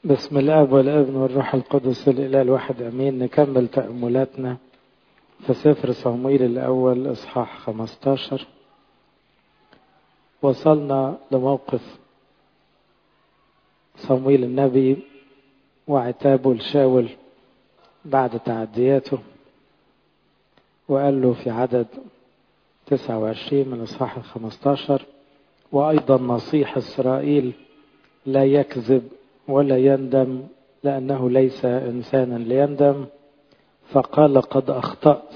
بسم الاب والابن والروح القدس الاله الواحد امين نكمل تاملاتنا في سفر صمويل الاول اصحاح 15 وصلنا لموقف صمويل النبي وعتابه لشاول بعد تعدياته وقال له في عدد 29 من اصحاح 15 وايضا نصيح اسرائيل لا يكذب ولا يندم لأنه ليس إنسانا ليندم فقال قد أخطأت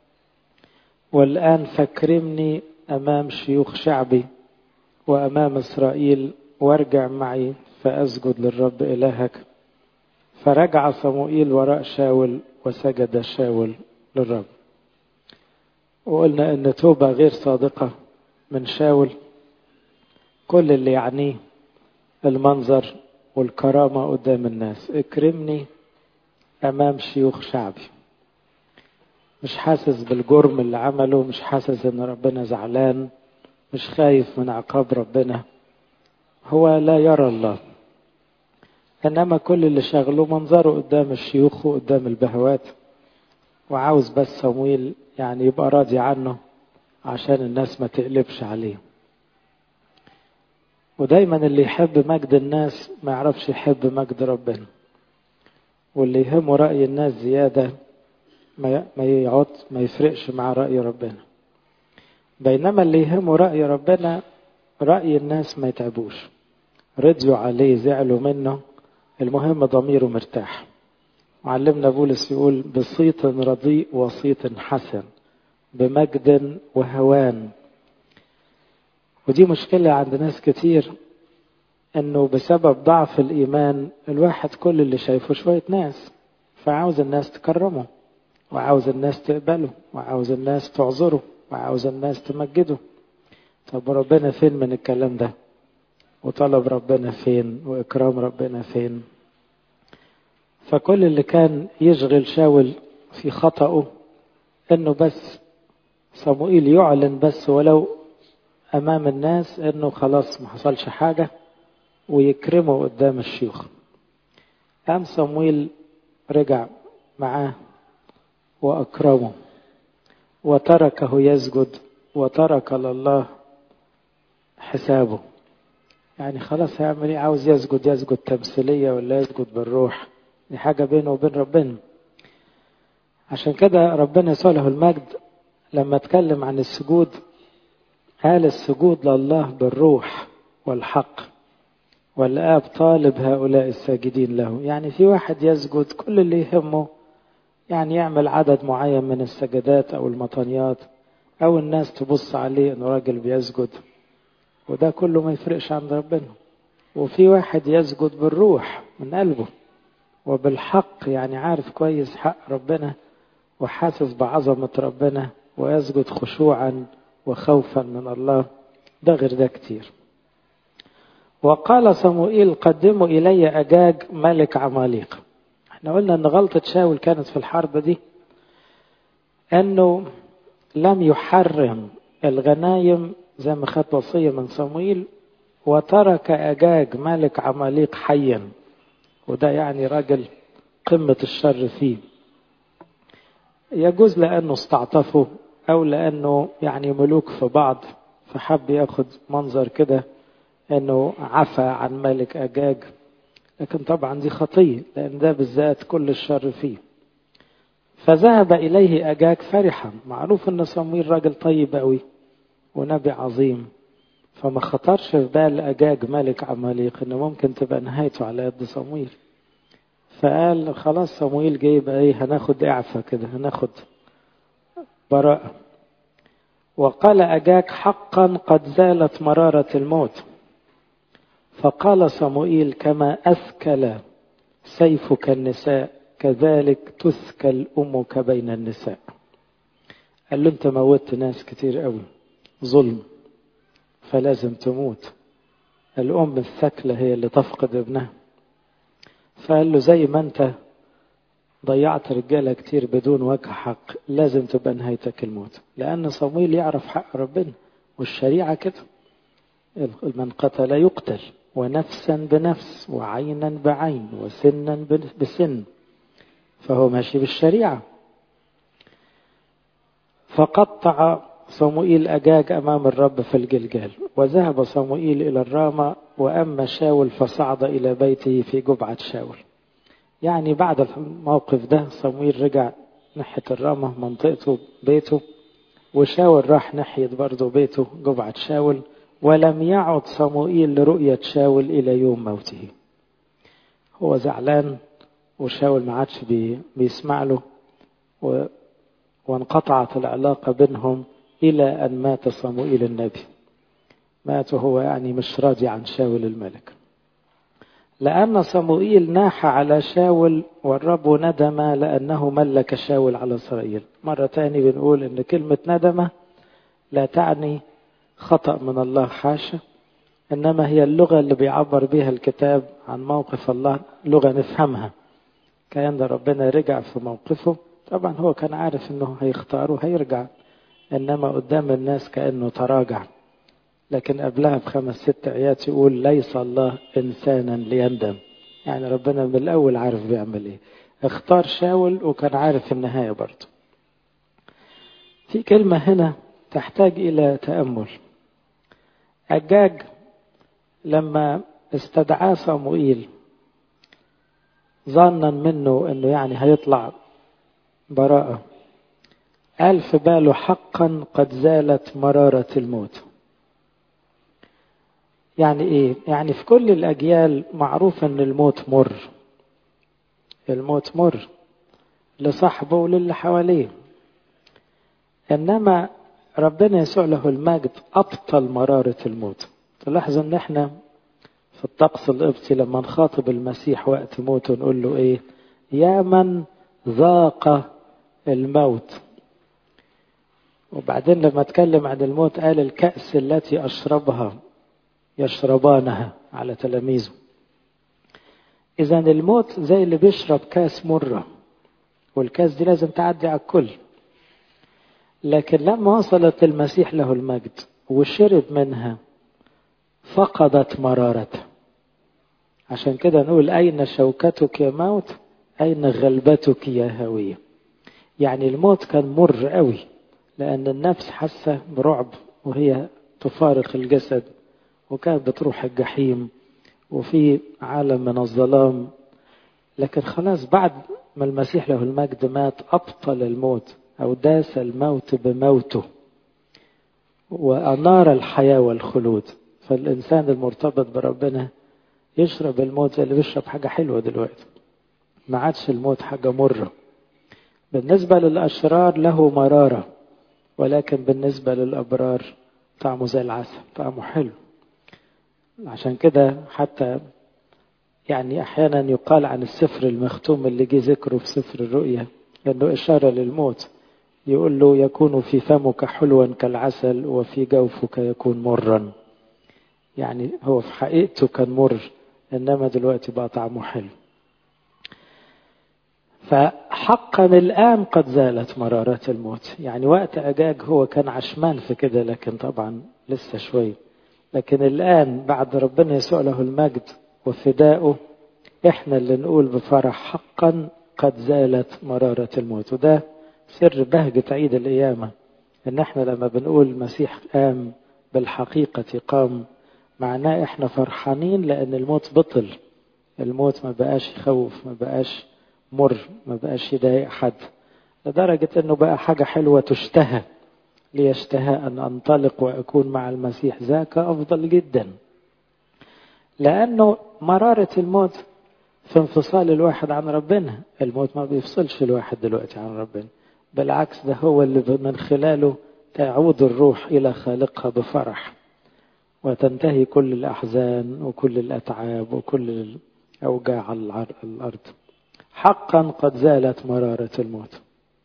والآن فاكرمني أمام شيوخ شعبي وأمام إسرائيل وارجع معي فأسجد للرب إلهك فرجع صموئيل وراء شاول وسجد شاول للرب وقلنا أن توبة غير صادقة من شاول كل اللي يعنيه المنظر والكرامة قدام الناس اكرمني أمام شيوخ شعبي مش حاسس بالجرم اللي عمله مش حاسس ان ربنا زعلان مش خايف من عقاب ربنا هو لا يرى الله انما كل اللي شغله منظره قدام الشيوخ وقدام البهوات وعاوز بس صمويل يعني يبقى راضي عنه عشان الناس ما تقلبش عليه ودايما اللي يحب مجد الناس ما يعرفش يحب مجد ربنا واللي يهمه رأي الناس زيادة ما ما يقعد ما يفرقش مع رأي ربنا بينما اللي يهمه رأي ربنا رأي الناس ما يتعبوش رضيوا عليه زعلوا منه المهم ضميره مرتاح معلمنا بولس يقول بصيت رديء وصيت حسن بمجد وهوان ودي مشكلة عند ناس كتير انه بسبب ضعف الايمان الواحد كل اللي شايفه شوية ناس فعاوز الناس تكرمه وعاوز الناس تقبله وعاوز الناس تعذره وعاوز الناس تمجده طب ربنا فين من الكلام ده وطلب ربنا فين واكرام ربنا فين فكل اللي كان يشغل شاول في خطأه انه بس صموئيل يعلن بس ولو امام الناس انه خلاص ما حصلش حاجة ويكرمه قدام الشيوخ قام صمويل رجع معاه واكرمه وتركه يسجد وترك لله حسابه يعني خلاص هيعمل ايه عاوز يسجد يسجد تمثيلية ولا يسجد بالروح دي حاجة بينه وبين ربنا عشان كده ربنا يسوع له المجد لما اتكلم عن السجود قال السجود لله بالروح والحق والآب طالب هؤلاء الساجدين له يعني في واحد يسجد كل اللي يهمه يعني يعمل عدد معين من السجدات أو المطنيات أو الناس تبص عليه إنه راجل بيسجد وده كله ما يفرقش عند ربنا وفي واحد يسجد بالروح من قلبه وبالحق يعني عارف كويس حق ربنا وحاسس بعظمة ربنا ويسجد خشوعا وخوفا من الله ده غير ده كتير وقال صموئيل قدموا إلي أجاج ملك عماليق احنا قلنا ان غلطة شاول كانت في الحرب دي انه لم يحرم الغنايم زي ما خد وصية من صموئيل وترك أجاج ملك عماليق حيا وده يعني راجل قمة الشر فيه يجوز لأنه استعطفه أو لأنه يعني ملوك في بعض فحب ياخد منظر كده أنه عفى عن ملك أجاج لكن طبعا دي خطية لأن ده بالذات كل الشر فيه فذهب إليه أجاج فرحا معروف أن صمويل راجل طيب قوي ونبي عظيم فما خطرش في بال أجاج ملك عماليق أنه ممكن تبقى نهايته على يد صمويل فقال خلاص صمويل جاي بقى ايه هناخد اعفى كده هناخد براءة وقال أجاك حقا قد زالت مرارة الموت فقال صموئيل كما أثكل سيفك النساء كذلك تثكل أمك بين النساء قال له أنت موتت ناس كتير قوي ظلم فلازم تموت الأم الثكلة هي اللي تفقد ابنها فقال له زي ما أنت ضيعت رجالة كتير بدون وجه حق لازم تبقى نهايتك الموت لأن صمويل يعرف حق ربنا والشريعة كده من قتل يقتل ونفسا بنفس وعينا بعين وسنا بسن فهو ماشي بالشريعة فقطع صموئيل أجاج أمام الرب في الجلجال وذهب صموئيل إلى الرامة وأما شاول فصعد إلى بيته في جبعة شاول يعني بعد الموقف ده صموئيل رجع ناحية الرامة منطقته بيته وشاول راح ناحية برضه بيته جبعة شاول ولم يعد صموئيل لرؤية شاول إلى يوم موته هو زعلان وشاول ما عادش بي بيسمع له و وانقطعت العلاقة بينهم إلى أن مات صموئيل النبي مات وهو يعني مش راضي عن شاول الملك لأن صموئيل ناح على شاول والرب ندم لأنه ملك شاول على إسرائيل مرة تاني بنقول إن كلمة ندم لا تعني خطأ من الله حاشا إنما هي اللغة اللي بيعبر بها الكتاب عن موقف الله لغة نفهمها كان ربنا رجع في موقفه طبعا هو كان عارف انه هيختاره هيرجع انما قدام الناس كانه تراجع لكن قبلها بخمس ست ايات يقول ليس الله انسانا ليندم يعني ربنا من الاول عارف بيعمل ايه اختار شاول وكان عارف النهايه برضه في كلمه هنا تحتاج الى تامل اجاج لما استدعاه صموئيل ظنا منه انه يعني هيطلع براءة قال في باله حقا قد زالت مرارة الموت يعني ايه يعني في كل الاجيال معروف ان الموت مر الموت مر لصاحبه وللي حواليه انما ربنا يسوع له المجد ابطل مرارة الموت تلاحظوا ان احنا في الطقس القبطي لما نخاطب المسيح وقت موته نقول له ايه يا من ذاق الموت وبعدين لما اتكلم عن الموت قال الكأس التي أشربها يشربانها على تلاميذه إذا الموت زي اللي بيشرب كاس مرة والكاس دي لازم تعدي على الكل لكن لما وصلت المسيح له المجد وشرب منها فقدت مرارتها عشان كده نقول أين شوكتك يا موت أين غلبتك يا هوية يعني الموت كان مر قوي لأن النفس حاسة برعب وهي تفارق الجسد وكانت بتروح الجحيم وفي عالم من الظلام لكن خلاص بعد ما المسيح له المجد مات أبطل الموت أو داس الموت بموته وأنار الحياة والخلود فالإنسان المرتبط بربنا يشرب الموت زي اللي بيشرب حاجة حلوة دلوقتي ما عادش الموت حاجة مرة بالنسبة للأشرار له مرارة ولكن بالنسبة للأبرار طعمه زي العسل طعمه حلو عشان كده حتى يعني أحيانا يقال عن السفر المختوم اللي جه ذكره في سفر الرؤيا لأنه إشارة للموت يقول له يكون في فمك حلوا كالعسل وفي جوفك يكون مرا يعني هو في حقيقته كان مر إنما دلوقتي بقى طعمه حلو فحقا الآن قد زالت مرارة الموت يعني وقت أجاج هو كان عشمان في كده لكن طبعا لسه شوي لكن الآن بعد ربنا يسوع له المجد وفدائه احنا اللي نقول بفرح حقا قد زالت مرارة الموت وده سر بهجة عيد القيامة ان احنا لما بنقول المسيح قام بالحقيقة قام معناه احنا فرحانين لان الموت بطل الموت ما بقاش يخوف ما بقاش مر ما بقاش يضايق حد لدرجة انه بقى حاجة حلوة تشتهى ليشتهى ان انطلق واكون مع المسيح ذاك افضل جدا لانه مرارة الموت في انفصال الواحد عن ربنا الموت ما بيفصلش الواحد دلوقتي عن ربنا بالعكس ده هو اللي من خلاله تعود الروح الى خالقها بفرح وتنتهي كل الاحزان وكل الاتعاب وكل الاوجاع على الارض حقا قد زالت مرارة الموت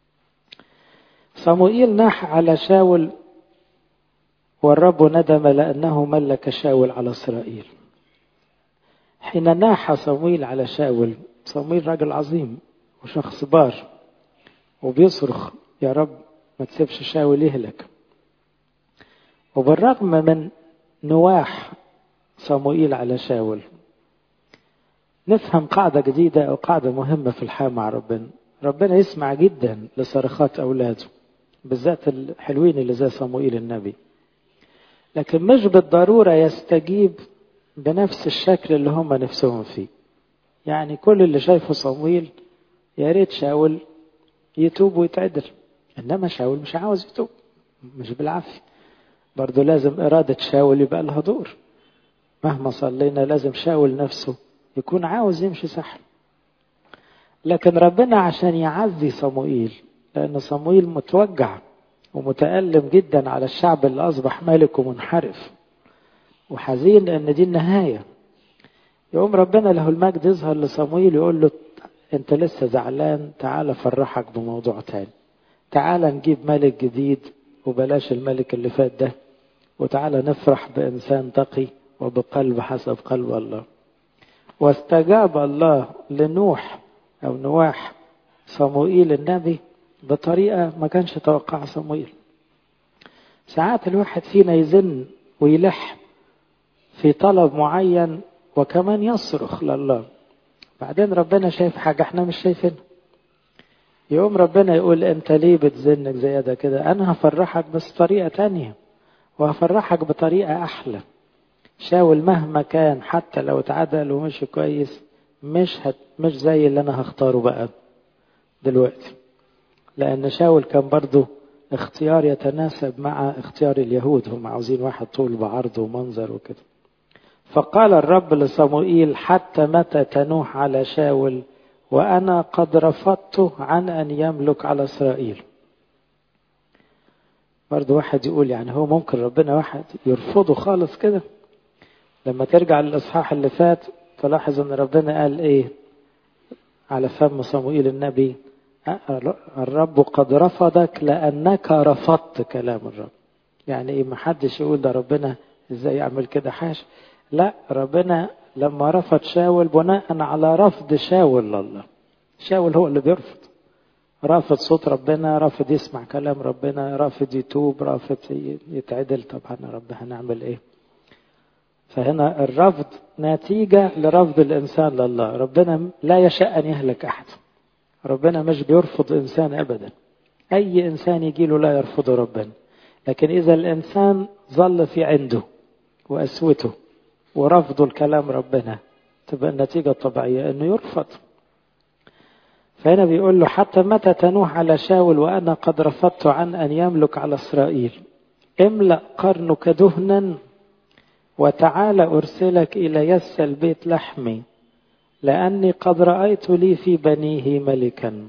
صموئيل ناح على شاول والرب ندم لأنه ملك شاول على إسرائيل حين ناح صمويل على شاول صمويل راجل عظيم وشخص بار وبيصرخ يا رب ما تسيبش شاول يهلك وبالرغم من نواح صموئيل على شاول نفهم قاعدة جديدة أو قاعدة مهمة في الحياة مع ربنا ربنا يسمع جدا لصرخات أولاده بالذات الحلوين اللي زي صموئيل النبي لكن مش بالضرورة يستجيب بنفس الشكل اللي هم نفسهم فيه يعني كل اللي شايفه صمويل يا ريت شاول يتوب ويتعدل انما شاول مش عاوز يتوب مش بالعافيه برضه لازم إرادة شاول يبقى لها دور مهما صلينا لازم شاول نفسه يكون عاوز يمشي صح لكن ربنا عشان يعزي صموئيل لأن صموئيل متوجع ومتألم جدا على الشعب اللي أصبح مالك ومنحرف وحزين لأن دي النهاية يقوم ربنا له المجد يظهر لصموئيل يقول له أنت لسه زعلان تعال أفرحك بموضوع تاني تعال نجيب ملك جديد وبلاش الملك اللي فات ده وتعالى نفرح بإنسان تقي وبقلب حسب قلب الله واستجاب الله لنوح أو نواح صموئيل النبي بطريقة ما كانش يتوقعها صموئيل ساعات الواحد فينا يزن ويلح في طلب معين وكمان يصرخ لله بعدين ربنا شايف حاجة احنا مش شايفينها يقوم ربنا يقول انت ليه بتزنك زيادة كده انا هفرحك بس طريقة تانية وهفرحك بطريقة احلى شاول مهما كان حتى لو اتعدل ومشي كويس مش هت مش زي اللي انا هختاره بقى دلوقتي لان شاول كان برضه اختيار يتناسب مع اختيار اليهود هم عاوزين واحد طول بعرض ومنظر وكده فقال الرب لصموئيل حتى متى تنوح على شاول وأنا قد رفضته عن أن يملك على إسرائيل برضه واحد يقول يعني هو ممكن ربنا واحد يرفضه خالص كده لما ترجع للإصحاح اللي فات تلاحظ أن ربنا قال إيه على فم صموئيل النبي الرب قد رفضك لأنك رفضت كلام الرب يعني إيه محدش يقول ده ربنا إزاي يعمل كده حاش لا ربنا لما رفض شاول بناء على رفض شاول لله شاول هو اللي بيرفض رافض صوت ربنا رافض يسمع كلام ربنا رافض يتوب رافض يتعدل طبعا رب هنعمل ايه فهنا الرفض نتيجة لرفض الإنسان لله ربنا لا يشاء أن يهلك أحد ربنا مش بيرفض إنسان أبدا أي إنسان يجيله لا يرفضه ربنا لكن إذا الإنسان ظل في عنده وقسوته ورفضه الكلام ربنا تبقى النتيجة الطبيعية أنه يرفض فهنا بيقول له حتى متى تنوح على شاول وأنا قد رفضت عن أن يملك على إسرائيل املأ قرنك دهنا وتعال أرسلك إلى يس البيت لحمي لأني قد رأيت لي في بنيه ملكا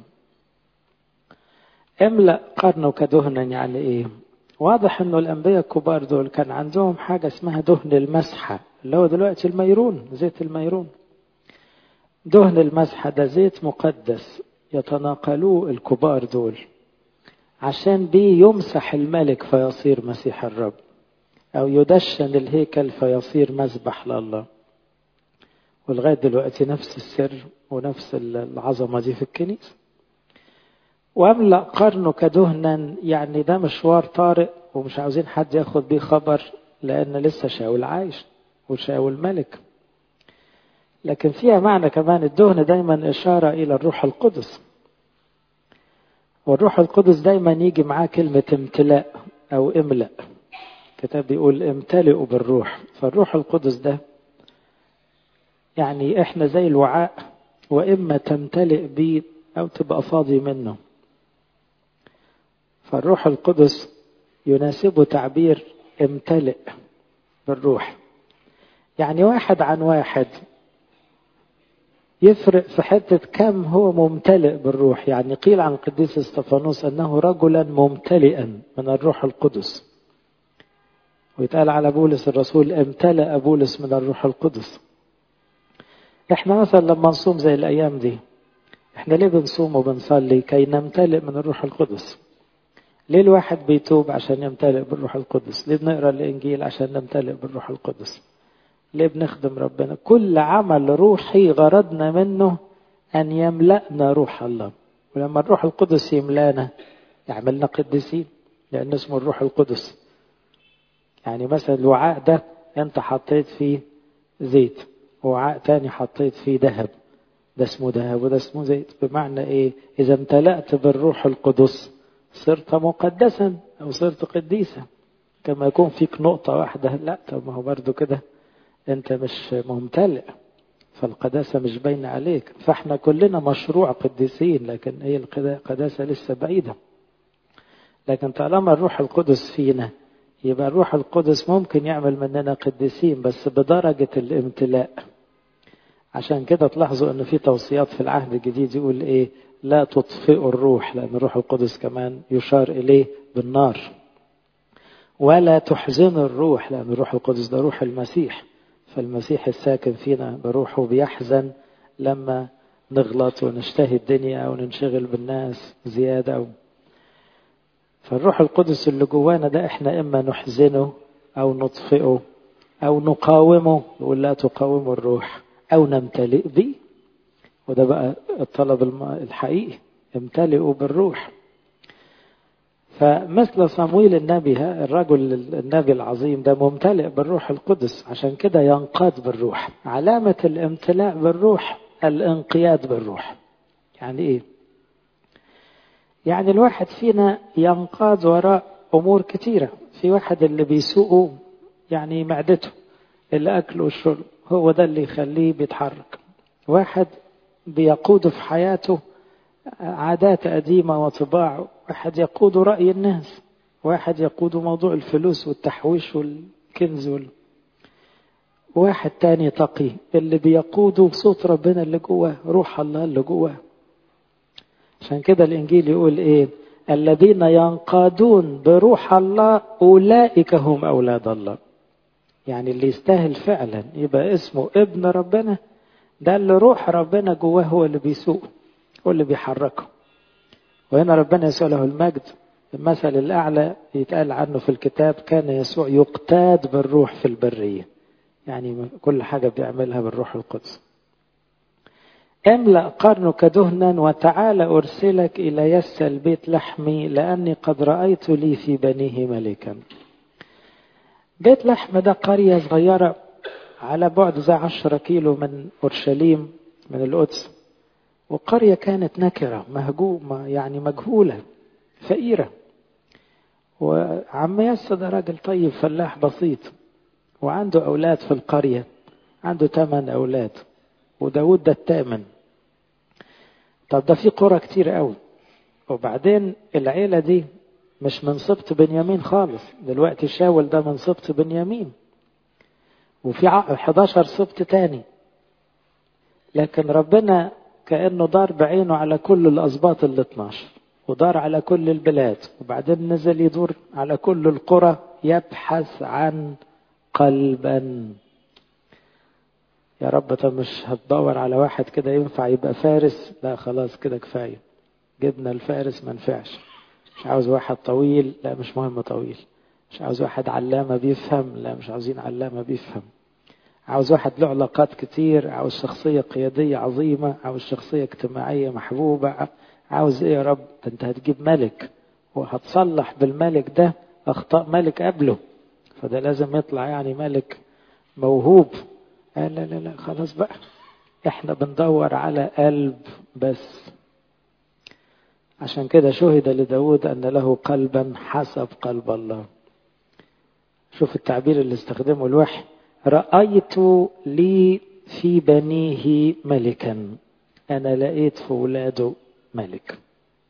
املأ قرنك دهنا يعني إيه واضح انه الانبياء الكبار دول كان عندهم حاجة اسمها دهن المسحة اللي هو دلوقتي الميرون زيت الميرون دهن المسحة ده زيت مقدس يتناقلوه الكبار دول عشان بيه يمسح الملك فيصير مسيح الرب او يدشن الهيكل فيصير مذبح لله ولغاية دلوقتي نفس السر ونفس العظمة دي في الكنيسة واملأ قرنك دهنا يعني ده مشوار طارئ ومش عاوزين حد ياخد بيه خبر لأن لسه شاول عايش وشاول ملك لكن فيها معنى كمان الدهن دايما إشارة إلى الروح القدس والروح القدس دايما يجي معاه كلمة امتلاء أو املأ كتاب بيقول امتلئوا بالروح فالروح القدس ده يعني احنا زي الوعاء وإما تمتلئ بيه أو تبقى فاضي منه فالروح القدس يناسبه تعبير امتلئ بالروح يعني واحد عن واحد يفرق في حتة كم هو ممتلئ بالروح يعني قيل عن القديس استفانوس أنه رجلا ممتلئا من الروح القدس ويتقال على بولس الرسول امتلأ بولس من الروح القدس احنا مثلا لما نصوم زي الأيام دي احنا ليه بنصوم وبنصلي كي نمتلئ من الروح القدس ليه الواحد بيتوب عشان يمتلئ بالروح القدس ليه بنقرا الانجيل عشان نمتلئ بالروح القدس ليه بنخدم ربنا كل عمل روحي غرضنا منه ان يملأنا روح الله ولما الروح القدس يملانا يعملنا قديسين لان اسمه الروح القدس يعني مثلا الوعاء ده انت حطيت فيه زيت وعاء تاني حطيت فيه ذهب ده اسمه ذهب وده اسمه زيت بمعنى ايه اذا امتلأت بالروح القدس صرت مقدسا او صرت قديسا كما يكون فيك نقطة واحدة لا طب ما هو برضو كده انت مش ممتلئ فالقداسة مش باينة عليك فاحنا كلنا مشروع قديسين لكن هي القداسة لسه بعيدة لكن طالما الروح القدس فينا يبقى الروح القدس ممكن يعمل مننا قديسين بس بدرجة الامتلاء عشان كده تلاحظوا ان في توصيات في العهد الجديد يقول ايه لا تطفئوا الروح لان الروح القدس كمان يشار اليه بالنار ولا تحزنوا الروح لان الروح القدس ده روح المسيح فالمسيح الساكن فينا بروحه بيحزن لما نغلط ونشتهي الدنيا او ننشغل بالناس زياده أو فالروح القدس اللي جوانا ده احنا اما نحزنه او نطفئه او نقاومه يقول لا تقاوموا الروح او نمتلئ به وده بقى الطلب الحقيقي امتلئوا بالروح فمثل صمويل النبي الرجل النبي العظيم ده ممتلئ بالروح القدس عشان كده ينقاد بالروح علامة الامتلاء بالروح الانقياد بالروح يعني ايه يعني الواحد فينا ينقاد وراء امور كتيرة في واحد اللي بيسوقه يعني معدته اللي اكله والشرب هو ده اللي يخليه بيتحرك واحد بيقود في حياته عادات قديمة وطباع واحد يقود رأي الناس واحد يقود موضوع الفلوس والتحويش والكنز وال... واحد تاني تقي اللي بيقوده صوت ربنا اللي جواه روح الله اللي جواه عشان كده الإنجيل يقول إيه الذين ينقادون بروح الله أولئك هم أولاد الله يعني اللي يستاهل فعلا يبقى اسمه ابن ربنا ده اللي روح ربنا جواه هو اللي بيسوقه هو اللي بيحركه وهنا ربنا يسوع له المجد المثل الأعلى يتقال عنه في الكتاب كان يسوع يقتاد بالروح في البرية يعني كل حاجة بيعملها بالروح القدس املأ قرنك دهنا وتعال أرسلك إلى يس البيت لحمي لأني قد رأيت لي في بنيه ملكا بيت لحم ده قرية صغيرة على بعد زي عشرة كيلو من أورشليم من القدس وقرية كانت نكرة مهجومة يعني مجهولة فقيرة وعم يس ده راجل طيب فلاح بسيط وعنده أولاد في القرية عنده ثمان أولاد وداود ده الثامن طب ده في قرى كتير قوي وبعدين العيلة دي مش من سبط بنيامين خالص دلوقتي شاول ده من سبط بنيامين وفي 11 سبط تاني لكن ربنا كأنه دار بعينه على كل الأسباط ال 12 ودار على كل البلاد وبعدين نزل يدور على كل القرى يبحث عن قلبا يا رب طب مش هتدور على واحد كده ينفع يبقى فارس لا خلاص كده كفاية جبنا الفارس ما نفعش مش عاوز واحد طويل لا مش مهم طويل مش عاوز واحد علامة بيفهم لا مش عاوزين علامة بيفهم عاوز واحد له علاقات كتير عاوز شخصية قيادية عظيمة عاوز شخصية اجتماعية محبوبة عاوز ايه يا رب انت هتجيب ملك وهتصلح بالملك ده اخطاء ملك قبله فده لازم يطلع يعني ملك موهوب قال لا لا لا خلاص بقى احنا بندور على قلب بس عشان كده شهد لداود أن له قلبا حسب قلب الله شوف التعبير اللي استخدمه الوحي رأيت لي في بنيه ملكا أنا لقيت في ولاده ملك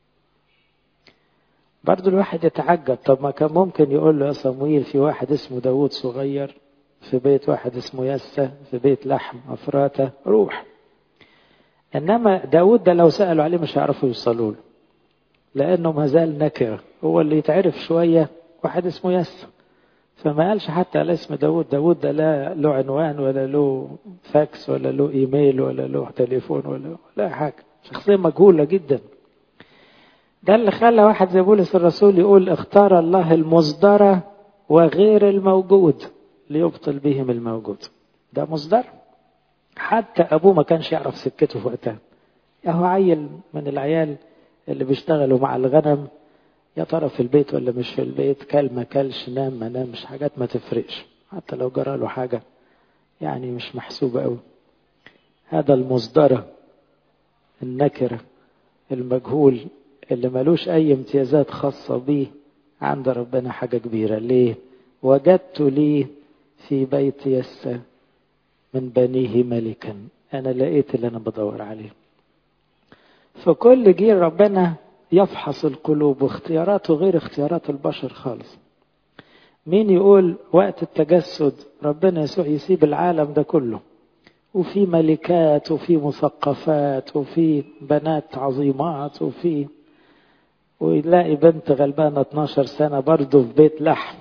برضو الواحد يتعجب طب ما كان ممكن يقول له يا صمويل في واحد اسمه داود صغير في بيت واحد اسمه يسة في بيت لحم أفراتة روح إنما داود ده لو سألوا عليه مش هيعرفوا يوصلوا له لأنه ما زال نكرة هو اللي يتعرف شوية واحد اسمه يسة فما قالش حتى على اسم داود داود ده لا له عنوان ولا له فاكس ولا له ايميل ولا له تليفون ولا لا حاجة شخصية مجهولة جدا ده اللي خلى واحد زي بولس الرسول يقول اختار الله المصدرة وغير الموجود ليبطل بهم الموجود ده مصدر حتى ابوه ما كانش يعرف سكته في وقتها هو عيل من العيال اللي بيشتغلوا مع الغنم يا ترى في البيت ولا مش في البيت كل ما كلش نام ما نامش حاجات ما تفرقش حتى لو جرى له حاجة يعني مش محسوبة أوي هذا المصدرة النكرة المجهول اللي ملوش أي امتيازات خاصة بيه عند ربنا حاجة كبيرة ليه وجدت لي في بيت يسى من بنيه ملكا أنا لقيت اللي أنا بدور عليه فكل جيل ربنا يفحص القلوب واختياراته غير اختيارات البشر خالص مين يقول وقت التجسد ربنا يسوع يسيب العالم ده كله وفي ملكات وفي مثقفات وفي بنات عظيمات وفي ويلاقي بنت غلبانة 12 سنة برضه في بيت لحم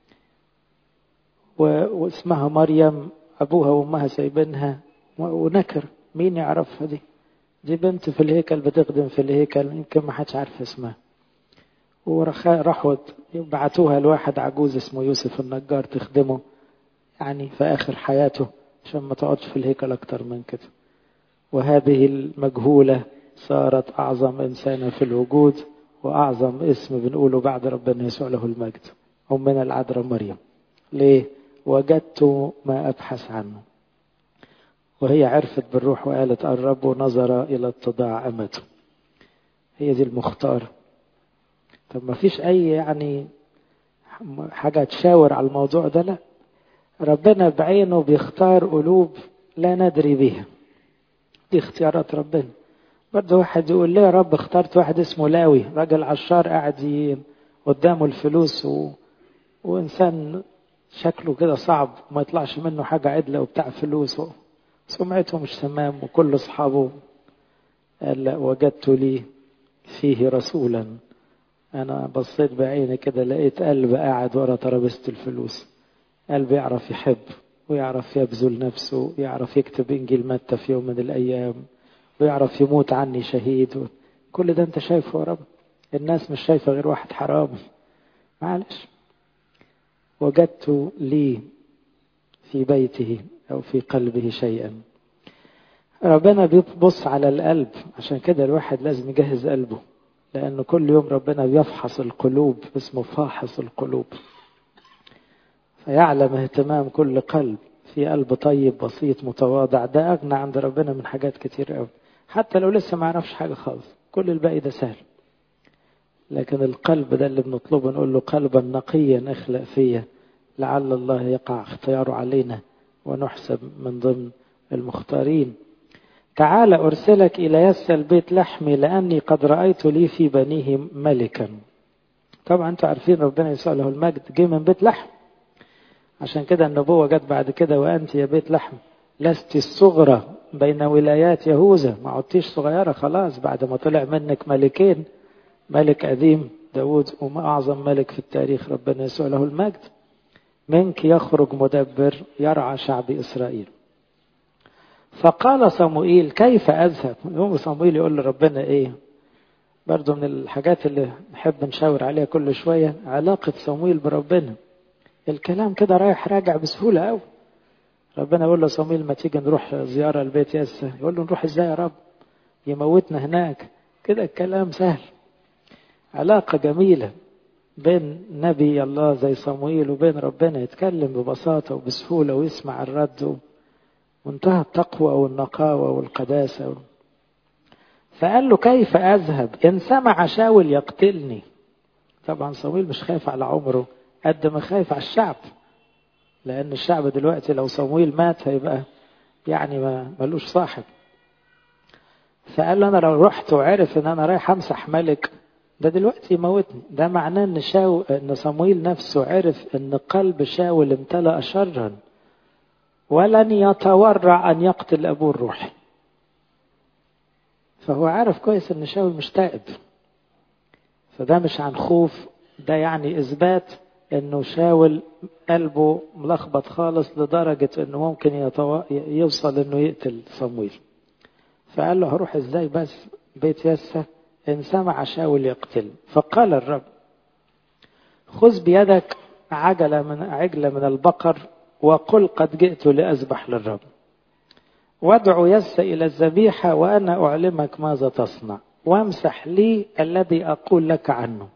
واسمها مريم أبوها وأمها سايبينها ونكر مين يعرفها دي دي بنت في الهيكل بتخدم في الهيكل يمكن ما حدش عارف اسمها وراحوا بعتوها لواحد عجوز اسمه يوسف النجار تخدمه يعني في آخر حياته عشان ما تقعدش في الهيكل أكتر من كده وهذه المجهولة صارت أعظم إنسانة في الوجود وأعظم اسم بنقوله بعد ربنا يسوع له المجد أمنا العذراء مريم ليه؟ وجدت ما أبحث عنه وهي عرفت بالروح وقالت الرب نظر إلى اتضاع أمته هي دي المختار طب ما فيش أي يعني حاجة تشاور على الموضوع ده لا ربنا بعينه بيختار قلوب لا ندري بها دي اختيارات ربنا برضه واحد يقول ليه يا رب اخترت واحد اسمه لاوي راجل عشار قاعد قدامه الفلوس و... وانسان شكله كده صعب وما يطلعش منه حاجة عدلة وبتاع فلوس و... سمعته مش تمام وكل اصحابه قال لا وجدت لي فيه رسولا انا بصيت بعيني كده لقيت قلب قاعد ورا ترابيزه الفلوس قلب يعرف يحب ويعرف يبذل نفسه ويعرف يكتب انجيل متى في يوم من الايام ويعرف يموت عني شهيد كل ده انت شايفه يا رب الناس مش شايفه غير واحد حرام معلش وجدت لي في بيته أو في قلبه شيئا ربنا بيبص على القلب عشان كده الواحد لازم يجهز قلبه لأنه كل يوم ربنا بيفحص القلوب اسمه فاحص القلوب فيعلم اهتمام كل قلب في قلب طيب بسيط متواضع ده أغنى عند ربنا من حاجات كتير قوي حتى لو لسه ما يعرفش حاجة خالص كل الباقي ده سهل لكن القلب ده اللي بنطلبه نقول له قلبا نقيا اخلق فيا لعل الله يقع اختياره علينا ونحسب من ضمن المختارين تعال أرسلك إلى يس البيت لحمي لأني قد رأيت لي في بنيه ملكا طبعا أنتوا عارفين ربنا يسوع له المجد جه من بيت لحم عشان كده النبوة جت بعد كده وأنت يا بيت لحم لست الصغرى بين ولايات يهوذا ما عدتيش صغيرة خلاص بعد ما طلع منك ملكين ملك قديم داود وأعظم ملك في التاريخ ربنا يسوع له المجد منك يخرج مدبر يرعى شعب إسرائيل فقال صموئيل كيف أذهب يوم صموئيل يقول لربنا إيه برضو من الحاجات اللي نحب نشاور عليها كل شوية علاقة صموئيل بربنا الكلام كده رايح راجع بسهولة أوي ربنا يقول له صموئيل ما تيجي نروح زيارة البيت ياسا يقول له نروح ازاي يا رب يموتنا هناك كده الكلام سهل علاقة جميلة بين نبي الله زي صموئيل وبين ربنا يتكلم ببساطة وبسهولة ويسمع الرد منتهى التقوى والنقاوة والقداسة فقال له كيف أذهب إن سمع شاول يقتلني طبعا صموئيل مش خايف على عمره قد ما خايف على الشعب لأن الشعب دلوقتي لو صموئيل مات هيبقى يعني ما ملوش صاحب فقال له أنا لو رحت وعرف إن أنا رايح أمسح ملك ده دلوقتي يموتني ده معناه ان شاو ان صمويل نفسه عرف ان قلب شاول امتلأ شرا ولن يتورع ان يقتل ابوه الروحي فهو عارف كويس ان شاول مش تائب فده مش عن خوف ده يعني اثبات انه شاول قلبه ملخبط خالص لدرجة انه ممكن يتو... يوصل انه يقتل صمويل فقال له هروح ازاي بس بيت يسه إن سمع شاول يقتل فقال الرب خذ بيدك عجلة من عجلة من البقر وقل قد جئت لأذبح للرب وادعو يس إلى الذبيحة وأنا أعلمك ماذا تصنع وامسح لي الذي أقول لك عنه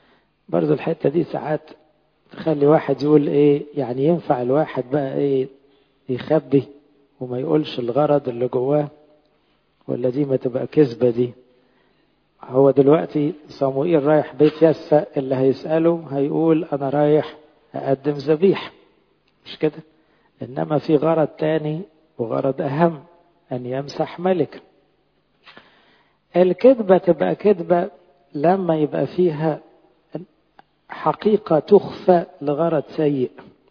برضو الحتة دي ساعات تخلي واحد يقول إيه يعني ينفع الواحد بقى إيه يخبي وما يقولش الغرض اللي جواه ولا دي ما تبقى كذبة دي هو دلوقتي صموئيل رايح بيت يسى اللي هيسأله هيقول أنا رايح أقدم ذبيح مش كده إنما في غرض تاني وغرض أهم أن يمسح ملك الكذبة تبقى كذبة لما يبقى فيها حقيقة تخفى لغرض سيء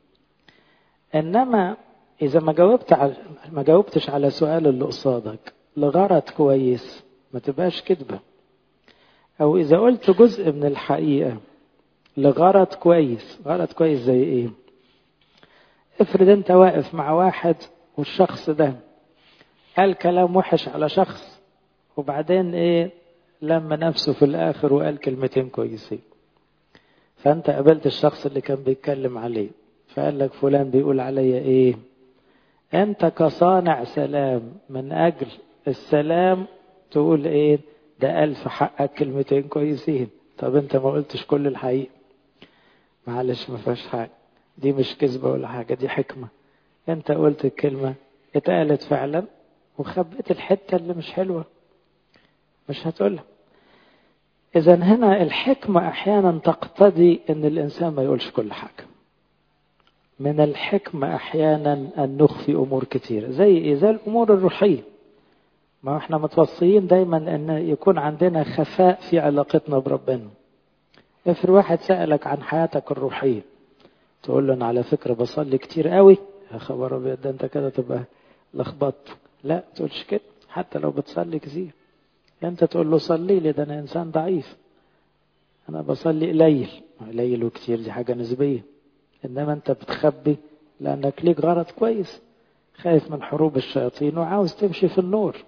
إنما إذا ما جاوبت على ما جاوبتش على سؤال اللي قصادك لغرض كويس ما تبقاش كذبة أو إذا قلت جزء من الحقيقة لغرض كويس غرض كويس زي إيه افرض أنت واقف مع واحد والشخص ده قال كلام وحش على شخص وبعدين إيه لما نفسه في الآخر وقال كلمتين كويسين فأنت قابلت الشخص اللي كان بيتكلم عليه فقال لك فلان بيقول عليا إيه أنت كصانع سلام من أجل السلام تقول إيه ده قال في حقك كلمتين كويسين طب أنت ما قلتش كل الحقيقة معلش ما فيهاش حاجة دي مش كذبة ولا حاجة دي حكمة أنت قلت الكلمة اتقالت فعلا وخبيت الحتة اللي مش حلوة مش هتقولها إذا هنا الحكمة أحيانا تقتضي أن الإنسان ما يقولش كل حاجة من الحكمة أحيانا أن نخفي أمور كثيرة زي إيه؟ زي الأمور الروحية ما احنا متوصيين دايما أن يكون عندنا خفاء في علاقتنا بربنا افرض واحد سألك عن حياتك الروحية تقول له أنا على فكرة بصلي كتير قوي يا خبر أبيض ده أنت كده تبقى لخبطت لا تقولش كده حتى لو بتصلي كتير انت تقول له صلي لي ده انا انسان ضعيف انا بصلي قليل قليل وكتير دي حاجه نسبيه انما انت بتخبي لانك ليك غرض كويس خايف من حروب الشياطين وعاوز تمشي في النور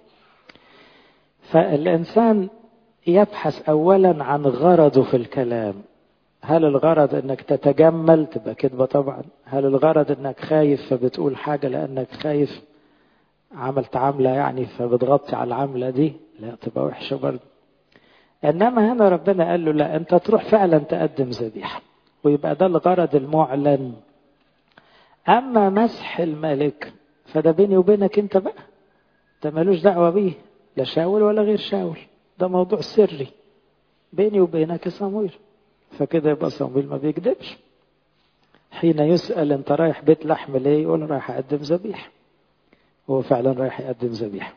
فالانسان يبحث اولا عن غرضه في الكلام هل الغرض انك تتجمل تبقى كذبه طبعا هل الغرض انك خايف فبتقول حاجه لانك خايف عملت عملة يعني فبتغطي على العملة دي لا تبقى وحشة برضه إنما هنا ربنا قال له لا أنت تروح فعلا تقدم ذبيحة ويبقى ده الغرض المعلن أما مسح الملك فده بيني وبينك أنت بقى ده ملوش دعوة بيه لا شاول ولا غير شاول ده موضوع سري بيني وبينك يا صمويل فكده يبقى صمويل ما بيكذبش حين يسأل أنت رايح بيت لحم ليه يقول رايح أقدم ذبيحة هو فعلا رايح يقدم ذبيحة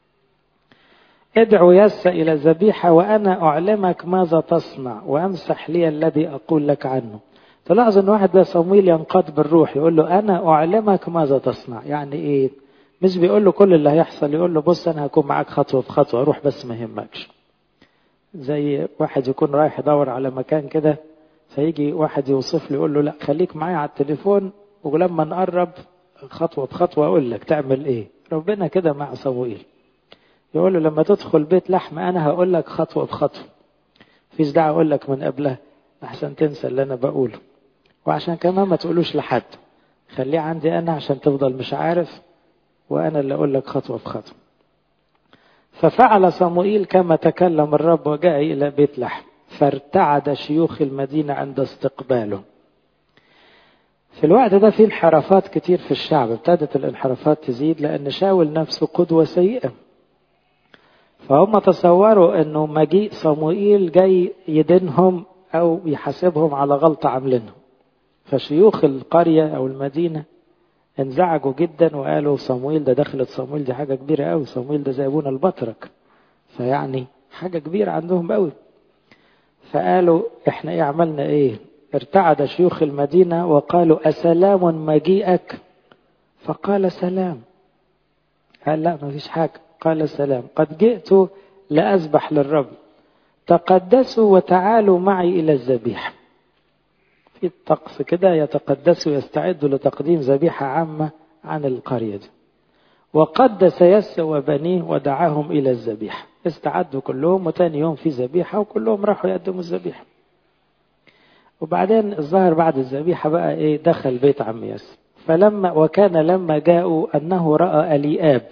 ادعو يس إلى الذبيحة وأنا أعلمك ماذا تصنع وأمسح لي الذي أقول لك عنه تلاحظ أن واحد ده صمويل ينقاد بالروح يقول له أنا أعلمك ماذا تصنع يعني إيه مش بيقول له كل اللي هيحصل يقول له بص أنا هكون معاك خطوة بخطوة روح بس ما يهمكش زي واحد يكون رايح يدور على مكان كده فيجي واحد يوصف له يقول له لا خليك معايا على التليفون ولما نقرب خطوة بخطوة أقول لك تعمل إيه ربنا كده مع صموئيل يقول له لما تدخل بيت لحم أنا هقول لك خطوة بخطوة فيش داعي أقول لك من قبلها أحسن تنسى اللي أنا بقوله وعشان كمان ما تقولوش لحد خليه عندي أنا عشان تفضل مش عارف وأنا اللي أقول لك خطوة بخطوة ففعل صموئيل كما تكلم الرب وجاء إلى بيت لحم فارتعد شيوخ المدينة عند استقباله في الوقت ده في انحرافات كتير في الشعب ابتدت الانحرافات تزيد لأن شاول نفسه قدوة سيئة فهم تصوروا أنه مجيء صموئيل جاي يدينهم أو يحاسبهم على غلطة عاملينها فشيوخ القرية أو المدينة انزعجوا جدا وقالوا صمويل ده دخلت صمويل دي حاجة كبيرة قوي صمويل ده زي ابونا البطرك فيعني حاجة كبيرة عندهم قوي فقالوا احنا ايه عملنا ايه ارتعد شيوخ المدينة وقالوا أسلام مجيئك فقال سلام قال لا ما فيش حاجة قال سلام قد جئت لأذبح للرب تقدسوا وتعالوا معي إلى الذبيحة في الطقس كده يتقدسوا يستعدوا لتقديم ذبيحة عامة عن القرية دي وقدس يس وبنيه ودعاهم إلى الذبيحة استعدوا كلهم وتاني يوم في ذبيحة وكلهم راحوا يقدموا الذبيحة وبعدين الظاهر بعد الذبيحة بقى إيه دخل بيت عم ياس فلما وكان لما جاءوا أنه رأى أليآب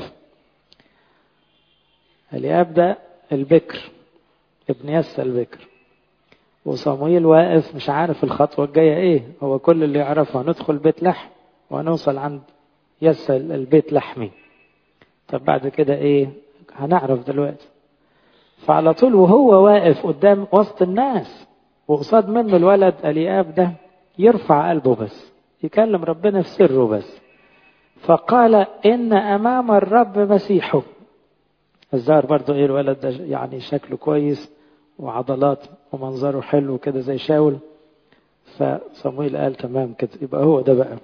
أليآب ده البكر ابن ياس البكر وصمويل واقف مش عارف الخطوة الجاية ايه هو كل اللي يعرفه هندخل بيت لحم وهنوصل عند يس البيت لحمي طب بعد كده ايه هنعرف دلوقتي فعلى طول وهو واقف قدام وسط الناس وقصاد منه الولد الياب ده يرفع قلبه بس يكلم ربنا في سره بس فقال ان امام الرب مسيحه الظاهر برضو ايه الولد ده يعني شكله كويس وعضلات ومنظره حلو كده زي شاول فصمويل قال تمام كده يبقى هو ده بقى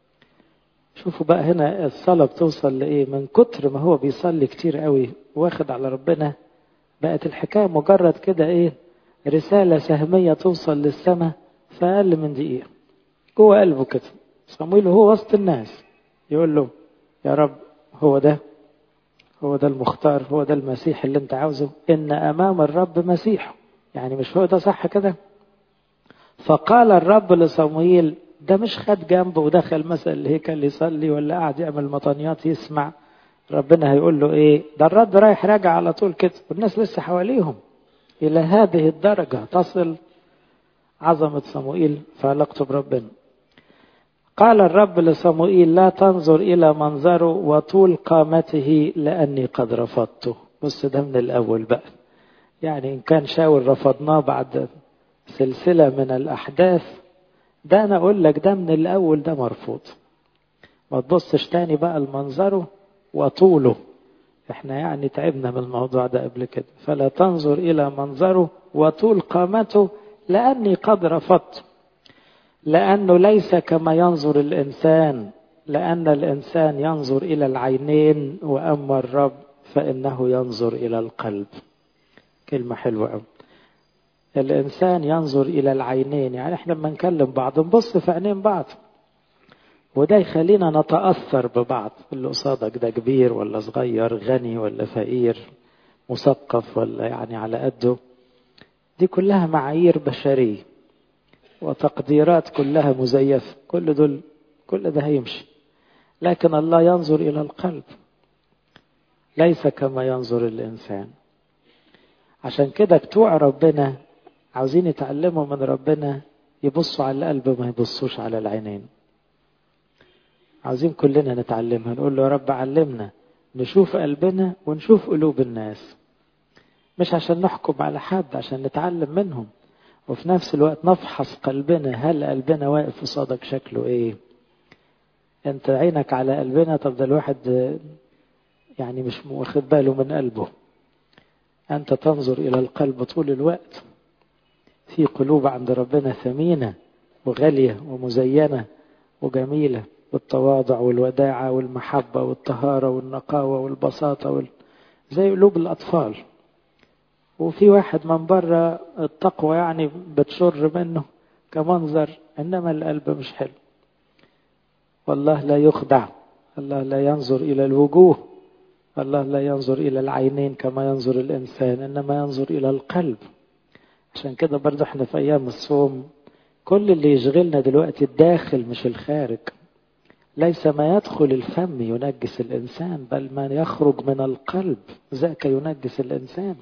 شوفوا بقى هنا الصلاة بتوصل لإيه من كتر ما هو بيصلي كتير قوي واخد على ربنا بقت الحكاية مجرد كده إيه رسالة سهمية توصل للسماء في أقل من دقيقة جوه قلبه كده صمويل وهو وسط الناس يقول له يا رب هو ده هو ده المختار هو ده المسيح اللي انت عاوزه ان امام الرب مسيح يعني مش هو ده صح كده فقال الرب لصمويل ده مش خد جنبه ودخل مثلا الهيكل يصلي ولا قاعد يعمل مطانيات يسمع ربنا هيقول له ايه ده الرب رايح راجع على طول كده والناس لسه حواليهم الى هذه الدرجه تصل عظمه صموئيل في علاقته بربنا قال الرب لصموئيل لا تنظر إلى منظره وطول قامته لأني قد رفضته بص ده من الأول بقى يعني إن كان شاول رفضناه بعد سلسلة من الأحداث ده أنا أقول لك ده من الأول ده مرفوض ما تبصش تاني بقى لمنظره وطوله احنا يعني تعبنا من الموضوع ده قبل كده فلا تنظر إلى منظره وطول قامته لأني قد رفضته لأنه ليس كما ينظر الإنسان لأن الإنسان ينظر إلى العينين وأما الرب فإنه ينظر إلى القلب كلمة حلوة أوي الإنسان ينظر إلى العينين يعني إحنا لما نكلم بعض نبص في عينين بعض وده يخلينا نتأثر ببعض اللي قصادك ده كبير ولا صغير غني ولا فقير مثقف ولا يعني على قده دي كلها معايير بشريه وتقديرات كلها مزيفة كل دول كل ده هيمشي لكن الله ينظر إلى القلب ليس كما ينظر الإنسان عشان كده بتوع ربنا عاوزين يتعلموا من ربنا يبصوا على القلب ما يبصوش على العينين عاوزين كلنا نتعلمها نقول له يا رب علمنا نشوف قلبنا ونشوف قلوب الناس مش عشان نحكم على حد عشان نتعلم منهم وفي نفس الوقت نفحص قلبنا هل قلبنا واقف قصادك شكله ايه انت عينك على قلبنا طب ده الواحد يعني مش واخد باله من قلبه انت تنظر الى القلب طول الوقت في قلوب عند ربنا ثمينه وغاليه ومزينه وجميله بالتواضع والوداعه والمحبه والطهاره والنقاوه والبساطه وال... زي قلوب الاطفال وفي واحد من بره التقوى يعني بتشر منه كمنظر انما القلب مش حلو والله لا يخدع الله لا ينظر الى الوجوه الله لا ينظر الى العينين كما ينظر الانسان انما ينظر الى القلب عشان كده برضه احنا في ايام الصوم كل اللي يشغلنا دلوقتي الداخل مش الخارج ليس ما يدخل الفم ينجس الانسان بل ما يخرج من القلب ذاك ينجس الانسان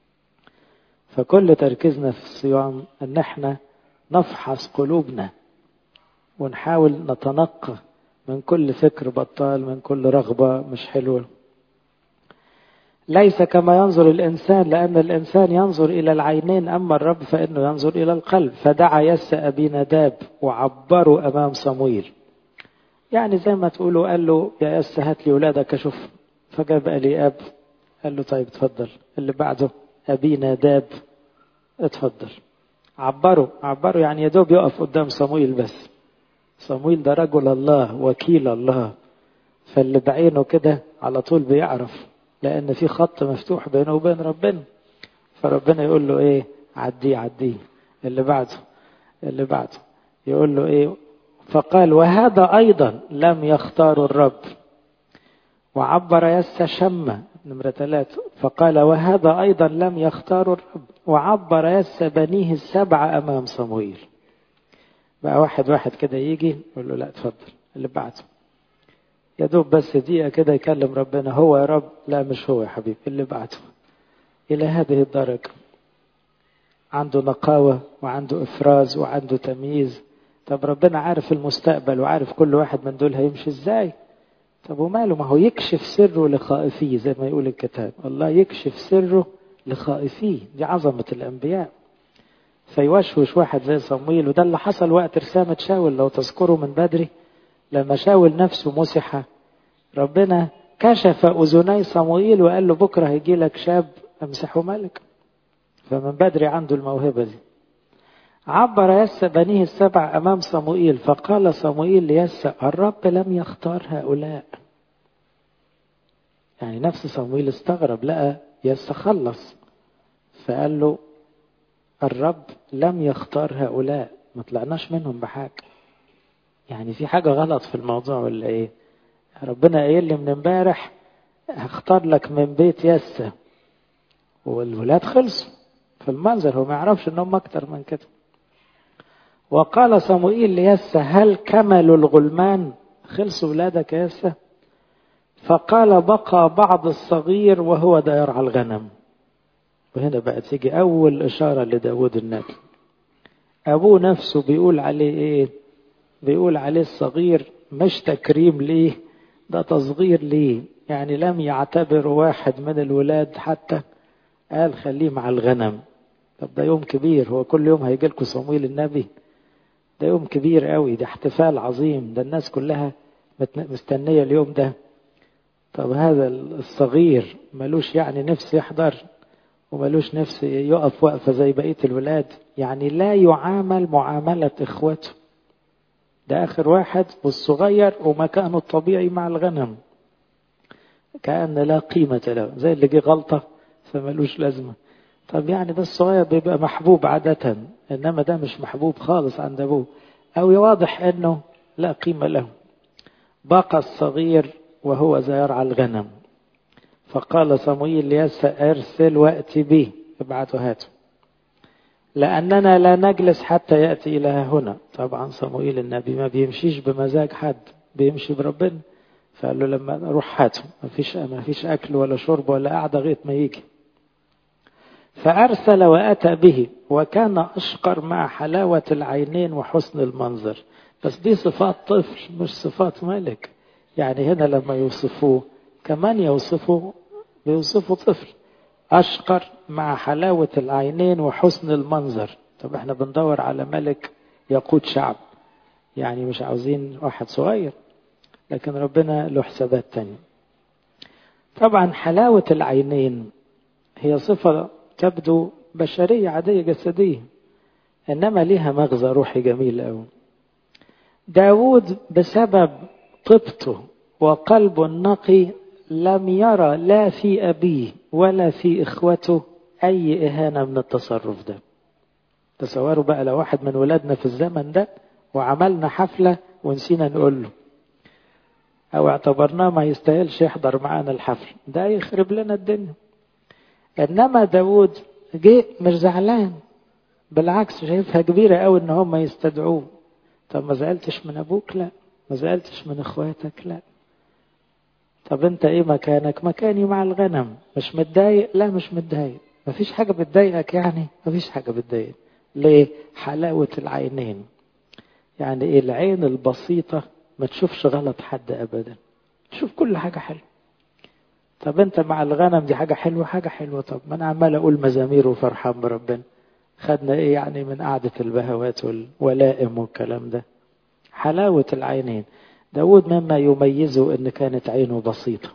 فكل تركيزنا في الصيام ان احنا نفحص قلوبنا ونحاول نتنقى من كل فكر بطال من كل رغبة مش حلوة ليس كما ينظر الإنسان لأن الإنسان ينظر إلى العينين أما الرب فإنه ينظر إلى القلب فدعا يس أبي نداب وعبروا أمام صمويل يعني زي ما تقولوا قال له يا يس هات لي ولادك أشوف فجاب ألي أب قال له طيب اتفضل اللي بعده أبي ناداب اتفضل عبروا عبروا يعني يا دوب يقف قدام صمويل بس صمويل ده رجل الله وكيل الله فاللي بعينه كده على طول بيعرف لأن في خط مفتوح بينه وبين ربنا فربنا يقول له إيه عديه عديه اللي بعده اللي بعده يقول له إيه فقال وهذا أيضا لم يختار الرب وعبر يس شمة نمرة ثلاثة فقال وهذا أيضا لم يختار الرب وعبر يس بنيه السبعة أمام صمويل بقى واحد واحد كده يجي يقول له لا اتفضل اللي بعده يا دوب بس دقيقة كده يكلم ربنا هو يا رب لا مش هو يا حبيبي اللي بعده إلى هذه الدرجة عنده نقاوة وعنده إفراز وعنده تمييز طب ربنا عارف المستقبل وعارف كل واحد من دول هيمشي إزاي طب وماله ما هو يكشف سره لخائفيه زي ما يقول الكتاب الله يكشف سره لخائفيه دي عظمة الأنبياء فيوشوش واحد زي صمويل وده اللي حصل وقت رسامة شاول لو تذكروا من بدري لما شاول نفسه مسح ربنا كشف أذني صموئيل وقال له بكرة هيجي لك شاب أمسحه ملك فمن بدري عنده الموهبة دي عبر يسى بنيه السبع أمام صموئيل فقال صموئيل ليسى الرب لم يختار هؤلاء يعني نفس صموئيل استغرب لقى يسى خلص فقال له الرب لم يختار هؤلاء ما طلعناش منهم بحاجة يعني في حاجة غلط في الموضوع ولا ايه ربنا قايل لي من امبارح هختار لك من بيت يسى والولاد خلصوا في المنظر هو ما يعرفش انهم اكتر من كده وقال صموئيل ليسى هل كملوا الغلمان خلصوا ولادك يا يسى فقال بقى بعض الصغير وهو ده يرعى الغنم وهنا بقى تيجي أول إشارة لداود النبي أبوه نفسه بيقول عليه إيه بيقول عليه الصغير مش تكريم ليه ده تصغير ليه يعني لم يعتبر واحد من الولاد حتى قال خليه مع الغنم طب ده يوم كبير هو كل يوم هيجي لكم صمويل النبي ده يوم كبير قوي ده احتفال عظيم ده الناس كلها مستنية اليوم ده طب هذا الصغير ملوش يعني نفس يحضر وملوش نفس يقف وقفة زي بقية الولاد يعني لا يعامل معاملة إخوته ده آخر واحد والصغير ومكانه الطبيعي مع الغنم كأن لا قيمة له زي اللي جه غلطة فملوش لازمة طب يعني ده الصغير بيبقى محبوب عادة إنما ده مش محبوب خالص عند أبوه أو واضح إنه لا قيمة له بقى الصغير وهو ذا يرعى الغنم فقال صموئيل ليسى ارسل واتي به ابعته هاته لأننا لا نجلس حتى يأتي إلى هنا طبعا صموئيل النبي ما بيمشيش بمزاج حد بيمشي بربنا فقال له لما نروح هاته ما فيش ما فيش أكل ولا شرب ولا قعدة لغاية ما يجي فأرسل وأتى به وكان أشقر مع حلاوة العينين وحسن المنظر بس دي صفات طفل مش صفات ملك يعني هنا لما يوصفوه كمان يوصفوا بيوصفوا طفل أشقر مع حلاوة العينين وحسن المنظر طب احنا بندور على ملك يقود شعب يعني مش عاوزين واحد صغير لكن ربنا له حسابات تانية طبعا حلاوة العينين هي صفة تبدو بشرية عادية جسدية إنما ليها مغزى روحي جميل أوي داود بسبب طبته وقلب نقي لم يرى لا في أبيه ولا في إخوته أي إهانة من التصرف ده تصوروا بقى لو واحد من ولادنا في الزمن ده وعملنا حفلة ونسينا نقول له أو اعتبرناه ما يستاهلش يحضر معانا الحفل ده يخرب لنا الدنيا إنما داود جه مش زعلان بالعكس شايفها كبيرة قوي إن هم يستدعوه طب ما زعلتش من أبوك لا ما زعلتش من إخواتك لا طب انت ايه مكانك مكاني مع الغنم مش متضايق لا مش متضايق مفيش حاجة بتضايقك يعني مفيش حاجة بتضايق ليه حلاوة العينين يعني ايه العين البسيطة ما تشوفش غلط حد ابدا تشوف كل حاجة حلوة طب انت مع الغنم دي حاجة حلوة حاجة حلوة طب ما انا عمال اقول مزامير وفرحان بربنا خدنا ايه يعني من قعدة البهوات والولائم والكلام ده حلاوة العينين داود مما يميزه ان كانت عينه بسيطة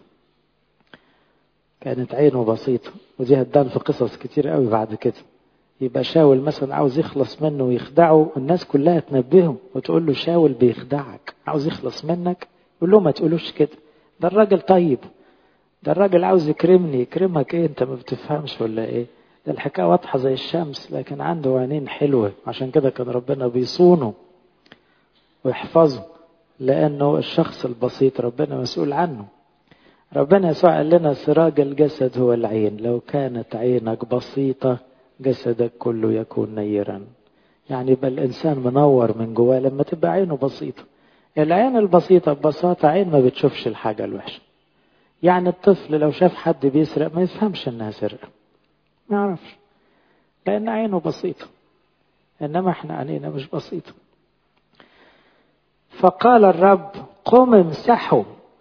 كانت عينه بسيطة ودي هتبان في قصص كتير قوي بعد كده يبقى شاول مثلا عاوز يخلص منه ويخدعه الناس كلها تنبهه وتقول له شاول بيخدعك عاوز يخلص منك يقول له ما تقولوش كده ده الراجل طيب ده الراجل عاوز يكرمني يكرمك ايه انت ما بتفهمش ولا ايه ده الحكاية واضحة زي الشمس لكن عنده عينين حلوة عشان كده كان ربنا بيصونه ويحفظه لأنه الشخص البسيط ربنا مسؤول عنه ربنا يسوع قال لنا سراج الجسد هو العين لو كانت عينك بسيطة جسدك كله يكون نيرا يعني يبقى الإنسان منور من جواه لما تبقى عينه بسيطة العين البسيطة ببساطة عين ما بتشوفش الحاجة الوحشة يعني الطفل لو شاف حد بيسرق ما يفهمش انها سرقة ما يعرفش لأن عينه بسيطة إنما احنا عينينا مش بسيطة فقال الرب قم امسحه